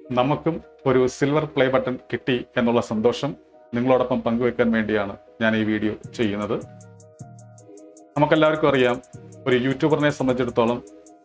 നമുക്കും ഒരു silver play button കിട്ടി എന്നുള്ള സന്തോഷം നിങ്ങളോടൊപ്പം പങ്കുവെക്കാൻ വേണ്ടിയാണ് ഞാൻ ഈ വീഡിയോ ചെയ്യുന്നത് നമുക്കെല്ലാവർക്കും അറിയാം ഒരു യൂട്യൂബറിനെ സംബന്ധിച്ചിടത്തോളം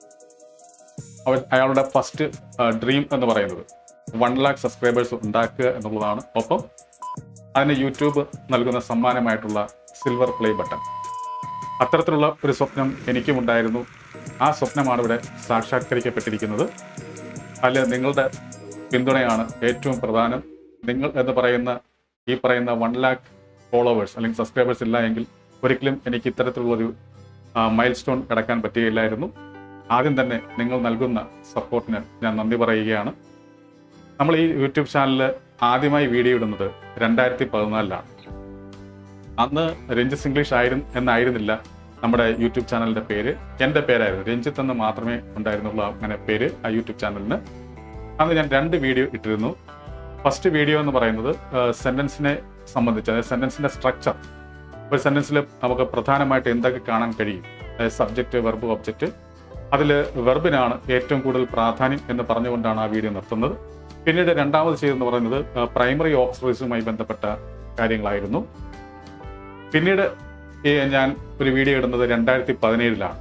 അവൻ അയാളുടെ ഫസ്റ്റ് ഡ്രീം എന്ന് പറയുന്നത് വൺ ലാക്ക് സബ്സ്ക്രൈബേഴ്സ് ഉണ്ടാക്കുക എന്നുള്ളതാണ് ഒപ്പം അതിന് യൂട്യൂബ് നൽകുന്ന സമ്മാനമായിട്ടുള്ള സിൽവർ പ്ലേ ബട്ടൺ അത്തരത്തിലുള്ള ഒരു സ്വപ്നം എനിക്കും ഉണ്ടായിരുന്നു ആ സ്വപ്നമാണ് ഇവിടെ സാക്ഷാത്കരിക്കപ്പെട്ടിരിക്കുന്നത് അതിൽ നിങ്ങളുടെ പിന്തുണയാണ് ഏറ്റവും പ്രധാനം നിങ്ങൾ എന്ന് പറയുന്ന ഈ പറയുന്ന വൺ ലാക്ക് ഫോളോവേഴ്സ് അല്ലെങ്കിൽ സബ്സ്ക്രൈബേഴ്സ് ഇല്ല എങ്കിൽ ഒരിക്കലും എനിക്ക് ഇത്തരത്തിലുള്ളൊരു മൈൽ സ്റ്റോൺ കിടക്കാൻ പറ്റുകയില്ലായിരുന്നു ആദ്യം തന്നെ നിങ്ങൾ നൽകുന്ന സപ്പോർട്ടിന് ഞാൻ നന്ദി പറയുകയാണ് നമ്മൾ ഈ യൂട്യൂബ് ചാനലിൽ ആദ്യമായി വീഡിയോ ഇടുന്നത് രണ്ടായിരത്തി പതിനാലിലാണ് അന്ന് രഞ്ജിത്ത് ഇംഗ്ലീഷ് ആയിരുന്നു എന്നായിരുന്നില്ല നമ്മുടെ യൂട്യൂബ് ചാനലിന്റെ പേര് എൻ്റെ പേരായിരുന്നു രഞ്ജിത്ത് എന്ന് മാത്രമേ ഉണ്ടായിരുന്നുള്ളൂ അങ്ങനെ പേര് ആ യൂട്യൂബ് ചാനലിന് അന്ന് ഞാൻ രണ്ട് വീഡിയോ ഇട്ടിരുന്നു ഫസ്റ്റ് വീഡിയോ എന്ന് പറയുന്നത് സെന്റൻസിനെ സംബന്ധിച്ച് അതായത് സെന്റൻസിന്റെ സ്ട്രക്ചർ ഒരു സെന്റൻസിൽ നമുക്ക് പ്രധാനമായിട്ട് എന്തൊക്കെ കാണാൻ കഴിയും അതായത് സബ്ജക്റ്റ് വെർബ് ഒബ്ജക്റ്റ് അതിൽ വെർബിനാണ് ഏറ്റവും കൂടുതൽ പ്രാധാന്യം എന്ന് പറഞ്ഞുകൊണ്ടാണ് ആ വീഡിയോ നിർത്തുന്നത് പിന്നീട് രണ്ടാമത് ചെയ്തെന്ന് പറയുന്നത് പ്രൈമറി ഓക്സറീസുമായി ബന്ധപ്പെട്ട കാര്യങ്ങളായിരുന്നു പിന്നീട് ഈ ഞാൻ ഒരു വീഡിയോ ഇടുന്നത് രണ്ടായിരത്തി പതിനേഴിലാണ്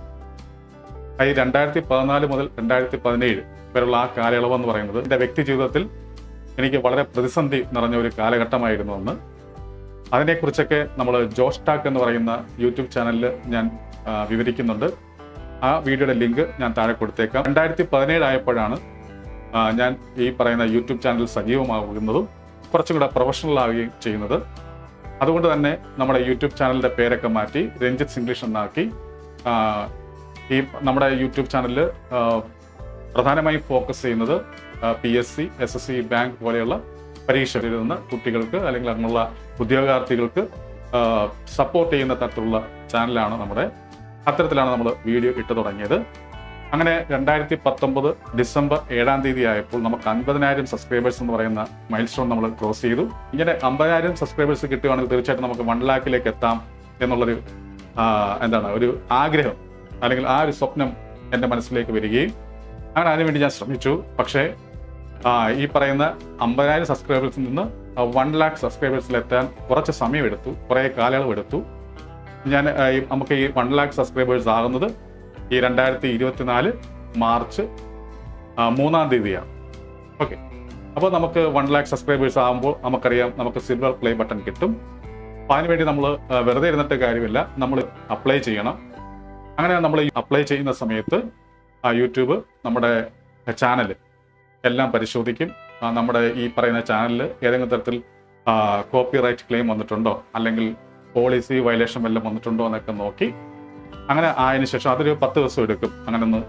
ഈ രണ്ടായിരത്തി പതിനാല് മുതൽ രണ്ടായിരത്തി പതിനേഴ് വരെയുള്ള ആ കാലയളവ് എന്ന് പറയുന്നത് എൻ്റെ വ്യക്തി ജീവിതത്തിൽ എനിക്ക് വളരെ പ്രതിസന്ധി നിറഞ്ഞ ഒരു കാലഘട്ടമായിരുന്നു അന്ന് അതിനെക്കുറിച്ചൊക്കെ നമ്മൾ ജോഷ് ടാക്ക് എന്ന് പറയുന്ന യൂട്യൂബ് ചാനലിൽ ഞാൻ ആ, വിവരിക്കുന്നുണ്ട് ആ വീഡിയോയുടെ ലിങ്ക് ഞാൻ താഴെ കൊടുത്തേക്കാം രണ്ടായിരത്തി പതിനേഴ് ആയപ്പോഴാണ് ആ, ഞാൻ ഈ പറയുന്ന യൂട്യൂബ് ചാനൽ സജീവമാകുന്നതും കുറച്ചും കൂടെ പ്രൊഫഷണൽ ആവുകയും ചെയ്യുന്നത് അതുകൊണ്ട് തന്നെ നമ്മുടെ യൂട്യൂബ് ചാനലിന്റെ പേരൊക്കെ മാറ്റി രഞ്ജിത്ത് ഇംഗ്ലീഷ് എന്നാക്കി ആ, ഈ നമ്മുടെ യൂട്യൂബ് ചാനലിൽ പ്രധാനമായും ഫോക്കസ് ചെയ്യുന്നത് P S C S S C bank പോലെയുള്ള പരീക്ഷ എഴുതുന്ന കുട്ടികൾക്ക് അല്ലെങ്കിൽ അങ്ങനെയുള്ള ഉദ്യോഗാർത്ഥികൾക്ക് സപ്പോർട്ട് ചെയ്യുന്ന തരത്തിലുള്ള ചാനലാണ് നമ്മുടെ അത്തരത്തിലാണ് നമ്മൾ വീഡിയോ ഇട്ട് തുടങ്ങിയത് അങ്ങനെ രണ്ടായിരത്തി പത്തൊമ്പത് ഡിസംബർ ഏഴാം തീയതി ആയപ്പോൾ നമുക്ക് അൻപതിനായിരം സബ്സ്ക്രൈബേഴ്സ് എന്ന് പറയുന്ന മൈൽ സ്റ്റോൺ നമ്മൾ ക്രോസ് ചെയ്തു ഇങ്ങനെ അമ്പതിനായിരം സബ്സ്ക്രൈബേഴ്സ് കിട്ടുകയാണെങ്കിൽ തീർച്ചയായിട്ടും നമുക്ക് വൺ ലാക്കിലേക്ക് എത്താം എന്നുള്ളൊരു ആ, എന്താണ് ഒരു ആഗ്രഹം അല്ലെങ്കിൽ ആ ഒരു സ്വപ്നം എൻ്റെ മനസ്സിലേക്ക് വരികയും അങ്ങനെ അതിനുവേണ്ടി ഞാൻ ശ്രമിച്ചു പക്ഷേ ആ, ഈ പറയുന്ന അമ്പതിനായിരം സബ്സ്ക്രൈബേഴ്സിൽ നിന്ന് വൺ ലാക്ക് സബ്സ്ക്രൈബേഴ്സിൽ എത്താൻ കുറച്ച് സമയമെടുത്തു കുറേ കാലയളവ് എടുത്തു ഞാൻ ആ, ഈ നമുക്ക് ഈ വൺ ലാക്ക് സബ്സ്ക്രൈബേഴ്സ് ആകുന്നത് ഈ രണ്ടായിരത്തി ഇരുപത്തിനാല് മാർച്ച് ആ, മൂന്നാം തീയതിയാണ് ഓക്കെ അപ്പോൾ നമുക്ക് വൺ ലാക്ക് സബ്സ്ക്രൈബേഴ്സ് ആകുമ്പോൾ നമുക്കറിയാം നമുക്ക് സിൽവർ പ്ലേ ബട്ടൺ കിട്ടും അപ്പോൾ അതിനുവേണ്ടി നമ്മൾ വെറുതെ ഇരുന്നിട്ട് കാര്യമില്ല നമ്മൾ അപ്ലൈ ചെയ്യണം അങ്ങനെ നമ്മൾ അപ്ലൈ ചെയ്യുന്ന സമയത്ത് ആ യൂട്യൂബ് നമ്മുടെ ചാനൽ എല്ലാം പരിശോധിക്കും ആ, നമ്മുടെ ഈ പറയുന്ന ചാനലിൽ ഏതെങ്കിലും തരത്തിൽ കോപ്പി റൈറ്റ് ക്ലെയിം വന്നിട്ടുണ്ടോ അല്ലെങ്കിൽ പോളിസി വയലേഷൻ വല്ലതും വന്നിട്ടുണ്ടോ എന്നൊക്കെ നോക്കി അങ്ങനെ ആയതിനു ശേഷം അതൊരു പത്ത് ദിവസം എടുക്കും അങ്ങനെ ഒന്ന്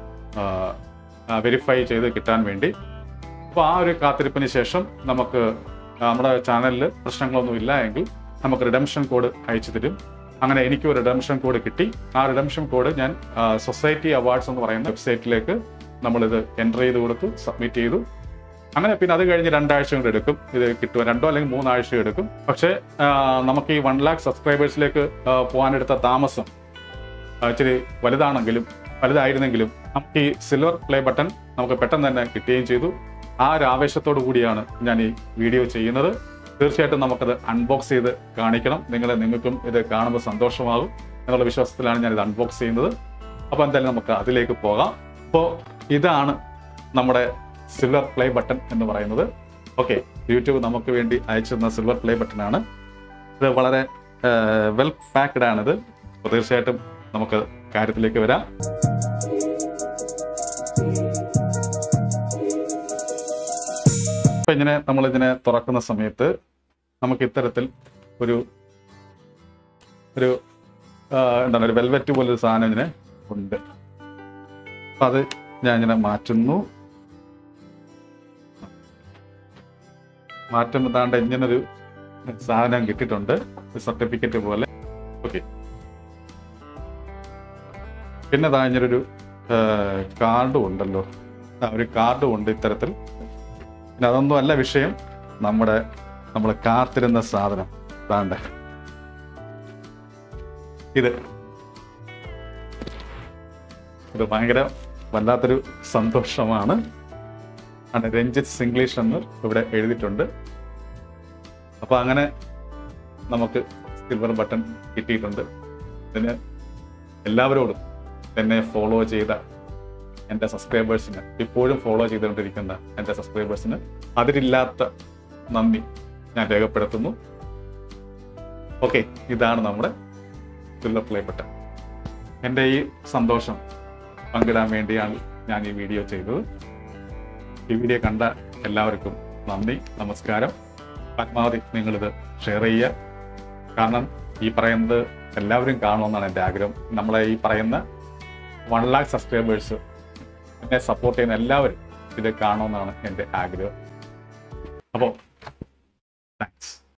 വെരിഫൈ ചെയ്ത് കിട്ടാൻ വേണ്ടി അപ്പോൾ ആ ഒരു കാത്തിരിപ്പിന് ശേഷം നമുക്ക് നമ്മുടെ ചാനലിൽ പ്രശ്നങ്ങളൊന്നും ഇല്ല എങ്കിൽ നമുക്ക് റിഡംഷൻ കോഡ് അയച്ചു തരും അങ്ങനെ എനിക്ക് ഒരു റിഡംഷൻ കോഡ് കിട്ടി ആ റിഡംഷൻ കോഡ് ഞാൻ സൊസൈറ്റി അവാർഡ്സ് എന്ന് പറയുന്ന വെബ്സൈറ്റിലേക്ക് നമ്മളിത് എൻ്റർ ചെയ്ത് കൊടുത്തു സബ്മിറ്റ് ചെയ്തു അങ്ങനെ പിന്നെ അത് കഴിഞ്ഞ് രണ്ടാഴ്ച കൊണ്ട് എടുക്കും ഇത് കിട്ടുക രണ്ടോ അല്ലെങ്കിൽ മൂന്നാഴ്ച എടുക്കും പക്ഷേ ആ, നമുക്ക് ഈ വൺ ലാക്ക് സബ്സ്ക്രൈബേഴ്സിലേക്ക് പോകാനെടുത്ത താമസം ആ, ഇച്ചിരി വലുതാണെങ്കിലും വലുതായിരുന്നെങ്കിലും നമുക്ക് ഈ സിൽവർ പ്ലേ ബട്ടൺ നമുക്ക് പെട്ടെന്ന് തന്നെ കിട്ടുകയും ചെയ്തു ആ ഒരു ആവേശത്തോടു കൂടിയാണ് ഞാൻ ഈ വീഡിയോ ചെയ്യുന്നത് തീർച്ചയായിട്ടും നമുക്കത് അൺബോക്സ് ചെയ്ത് കാണിക്കണം നിങ്ങളെ നിങ്ങൾക്കും ഇത് കാണുമ്പോൾ സന്തോഷമാകും എന്നുള്ള വിശ്വാസത്തിലാണ് ഞാൻ ഇത് അൺബോക്സ് ചെയ്യുന്നത് അപ്പോൾ എന്തായാലും നമുക്ക് അതിലേക്ക് പോകാം അപ്പോൾ ഇതാണ് നമ്മുടെ സിൽവർ പ്ലേ ബട്ടൺ എന്ന് പറയുന്നത് ഓക്കെ യൂട്യൂബ് നമുക്ക് വേണ്ടി അയച്ചിരുന്ന സിൽവർ പ്ലേ ബട്ടൺ ആണ് ഇത് വളരെ വെൽ പാക്ഡ് ആണിത് അപ്പോൾ തീർച്ചയായിട്ടും നമുക്ക് കാര്യത്തിലേക്ക് വരാം ഇപ്പൊ ഇങ്ങനെ നമ്മൾ ഇതിനെ തുറക്കുന്ന സമയത്ത് നമുക്ക് ഇത്തരത്തിൽ ഒരു ഒരു ആ, എന്താണ് ഒരു വെൽവെറ്റ് പോലൊരു സാധനം ഇങ്ങനെ ഉണ്ട് അപ്പൊ അത് ഞാൻ ഇങ്ങനെ മാറ്റുന്നു മാറ്റം താണ്ട് ഇങ്ങനൊരു സാധനം കിട്ടിയിട്ടുണ്ട് സർട്ടിഫിക്കറ്റ് പോലെ ഓക്കെ പിന്നെ ദാ ഇങ്ങനൊരു കാർഡും ഉണ്ടല്ലോ ആ, ഒരു കാർഡും ഉണ്ട് ഇത്തരത്തിൽ പിന്നെ അതൊന്നും അല്ല വിഷയം നമ്മുടെ നമ്മൾ കാത്തിരുന്ന സാധനം താണ്ട ഇത് ഇത് ഭയങ്കര വല്ലാത്തൊരു സന്തോഷമാണ് ആണ് രഞ്ജിത്ത് സിംഗ്ലീഷ് എന്ന് ഇവിടെ എഴുതിയിട്ടുണ്ട് അപ്പോൾ അങ്ങനെ നമുക്ക് സിൽവർ ബട്ടൺ കിട്ടിയിട്ടുണ്ട് ഇതിന് എല്ലാവരോടും എന്നെ ഫോളോ ചെയ്ത എൻ്റെ സബ്സ്ക്രൈബേഴ്സിന് ഇപ്പോഴും ഫോളോ ചെയ്തുകൊണ്ടിരിക്കുന്ന എൻ്റെ സബ്സ്ക്രൈബേഴ്സിന് അതിരില്ലാത്ത നന്ദി ഞാൻ രേഖപ്പെടുത്തുന്നു ഓക്കെ ഇതാണ് നമ്മുടെ സിൽവർ പ്ലേ ബട്ടൺ എൻ്റെ ഈ സന്തോഷം പങ്കിടാൻ വേണ്ടിയാണ് ഞാൻ ഈ വീഡിയോ ചെയ്തത് ഈ വീഡിയോ കണ്ട എല്ലാവർക്കും നന്ദി നമസ്കാരം പരമാവധി നിങ്ങളിത് ഷെയർ ചെയ്യുക കാരണം ഈ പറയുന്നത് എല്ലാവരും കാണുമെന്നാണ് എൻ്റെ ആഗ്രഹം നമ്മളെ ഈ പറയുന്ന വൺ ലാക്ക് സബ്സ്ക്രൈബേഴ്സ് എന്നെ സപ്പോർട്ട് ചെയ്യുന്ന എല്ലാവരും ഇത് കാണുമെന്നാണ് എൻ്റെ ആഗ്രഹം അപ്പോൾ താങ്ക്സ്